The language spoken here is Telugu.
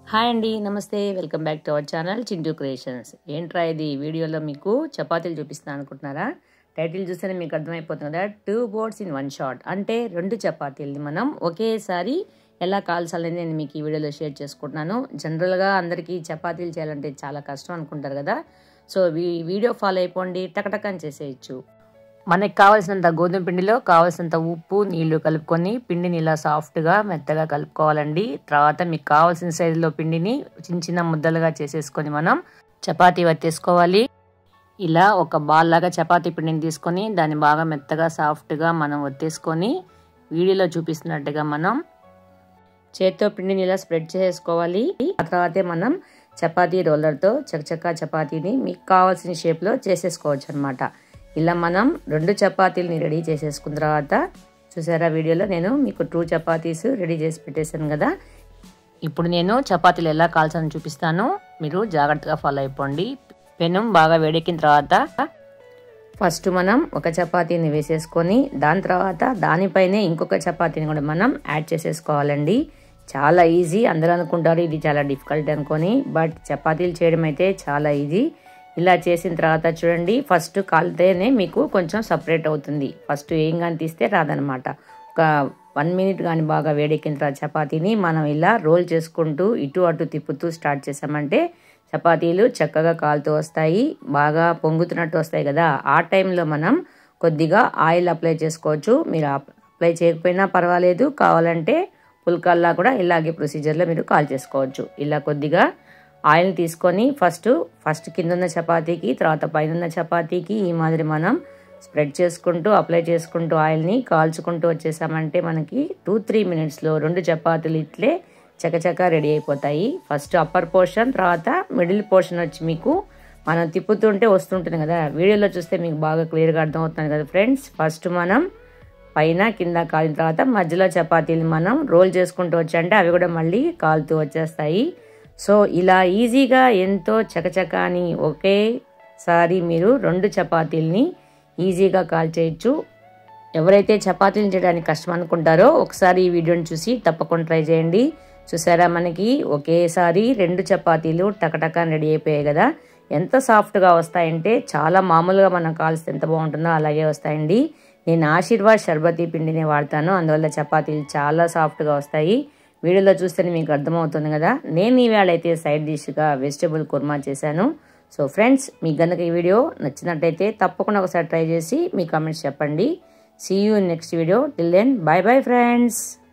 హాయ్ అండి నమస్తే welcome back to our channel Chintu creations ఏంట్రా ఇది వీడియోలో మీకు చపాతీలు చూపిస్తాను అనుకుంటున్నారా టైటిల్ చూస్తేనే మీకు అర్థమైపోతుంది కదా two birds in one shot అంటే రెండు చపాతీలని మనం ఒకేసారి ఎలా కాల్చాలని నేను మీకు ఈ వీడియోలో షేర్ చేసుకుంటున్నాను జనరల్గా అందరికీ చపాతీలు చేయాలంటే చాలా కష్టం అనుకుంటారు కదా సో ఈ వీడియో ఫాలో అయిపోండి టకటకని చేసేయచ్చు మనకి కావాల్సినంత గోధుమ పిండిలో కావాల్సినంత ఉప్పు నీళ్లు కలుపుకొని పిండిని ఇలా సాఫ్ట్గా మెత్తగా కలుపుకోవాలండి తర్వాత మీకు కావాల్సిన సైజులో పిండిని చిన్న చిన్న ముద్దలుగా చేసేసుకొని మనం చపాతీ వత్తేసుకోవాలి ఇలా ఒక బాల్ లాగా చపాతీ పిండిని తీసుకొని దాన్ని బాగా మెత్తగా సాఫ్ట్గా మనం వత్తేసుకొని వీడియోలో చూపిస్తున్నట్టుగా మనం చేత్తో పిండిని ఇలా స్ప్రెడ్ చేసుకోవాలి ఆ తర్వాతే మనం చపాతీ రోలర్తో చకచకా చపాతీని మీకు కావాల్సిన షేప్లో చేసేసుకోవచ్చు అనమాట ఇలా మనం రెండు చపాతీలని రెడీ చేసేసుకున్న తర్వాత చూసారా వీడియోలో నేను మీకు టూ చపాతీస్ రెడీ చేసి పెట్టేశాను కదా ఇప్పుడు నేను చపాతీలు ఎలా కాల్చాలని చూపిస్తాను మీరు జాగ్రత్తగా ఫాలో అయిపోండి పెనం బాగా వేడెక్కిన తర్వాత ఫస్ట్ మనం ఒక చపాతీని వేసేసుకొని దాని తర్వాత దానిపైనే ఇంకొక చపాతీని కూడా మనం యాడ్ చేసేసుకోవాలండి చాలా ఈజీ అందరూ అనుకుంటారు ఇది చాలా డిఫికల్ట్ అనుకొని బట్ చపాతీలు చేయడం అయితే చాలా ఈజీ ఇలా చేసిన తర్వాత చూడండి ఫస్ట్ కాలితేనే మీకు కొంచెం సపరేట్ అవుతుంది ఫస్ట్ ఏం కానీ తీస్తే రాదనమాట ఒక వన్ మినిట్ కానీ బాగా వేడెక్కిన తర్వాత చపాతీని మనం ఇలా రోల్ చేసుకుంటూ ఇటు అటు తిప్పుతూ స్టార్ట్ చేసామంటే చపాతీలు చక్కగా కాలుతూ వస్తాయి బాగా పొంగుతున్నట్టు వస్తాయి కదా ఆ టైంలో మనం కొద్దిగా ఆయిల్ అప్లై చేసుకోవచ్చు మీరు అప్లై చేయకపోయినా పర్వాలేదు కావాలంటే పుల్కల్లా కూడా ఇలాగే ప్రొసీజర్లో మీరు కాల్ చేసుకోవచ్చు ఇలా కొద్దిగా ఆయిల్ తీసుకొని ఫస్ట్ ఫస్ట్ కింద ఉన్న చపాతీకి తర్వాత పైన ఉన్న చపాతీకి ఈ మాదిరి మనం స్ప్రెడ్ చేసుకుంటూ అప్లై చేసుకుంటూ ఆయిల్ని కాల్చుకుంటూ వచ్చేసామంటే మనకి టూ త్రీ మినిట్స్లో రెండు చపాతీలు ఇట్లే చకచక రెడీ అయిపోతాయి ఫస్ట్ అప్పర్ పోర్షన్ తర్వాత మిడిల్ పోర్షన్ వచ్చి మీకు మనం తిప్పుతుంటే వస్తుంటుంది కదా వీడియోలో చూస్తే మీకు బాగా క్లియర్గా అర్థమవుతుంది కదా ఫ్రెండ్స్ ఫస్ట్ మనం పైన కింద కాలిన తర్వాత మధ్యలో చపాతీలు మనం రోల్ చేసుకుంటూ వచ్చంటే అవి కూడా మళ్ళీ కాలుతూ వచ్చేస్తాయి సో ఇలా ఈజీగా ఎంతో చకచక అని ఒకేసారి మీరు రెండు చపాతీలని ఈజీగా కాల్ చేయొచ్చు ఎవరైతే చపాతీలు చేయడానికి కష్టం అనుకుంటారో ఒకసారి ఈ వీడియోని చూసి తప్పకుండా ట్రై చేయండి చూసారా మనకి ఒకేసారి రెండు చపాతీలు టకటక రెడీ అయిపోయాయి కదా ఎంత సాఫ్ట్గా వస్తాయంటే చాలా మామూలుగా మనం కాల్స్తే ఎంత బాగుంటుందో అలాగే వస్తాయండి నేను ఆశీర్వాద్ షర్బతీ పిండిని వాడతాను అందువల్ల చపాతీలు చాలా సాఫ్ట్గా వస్తాయి వీడియోలో చూస్తేనే మీకు అర్థమవుతుంది కదా నేను ఈవేళ అయితే సైడ్ డిష్గా వెజిటబుల్ కుర్మా చేశాను సో ఫ్రెండ్స్ మీకు కనుక ఈ వీడియో నచ్చినట్టయితే తప్పకుండా ఒకసారి ట్రై చేసి మీ కామెంట్స్ చెప్పండి see you next video till then bye bye friends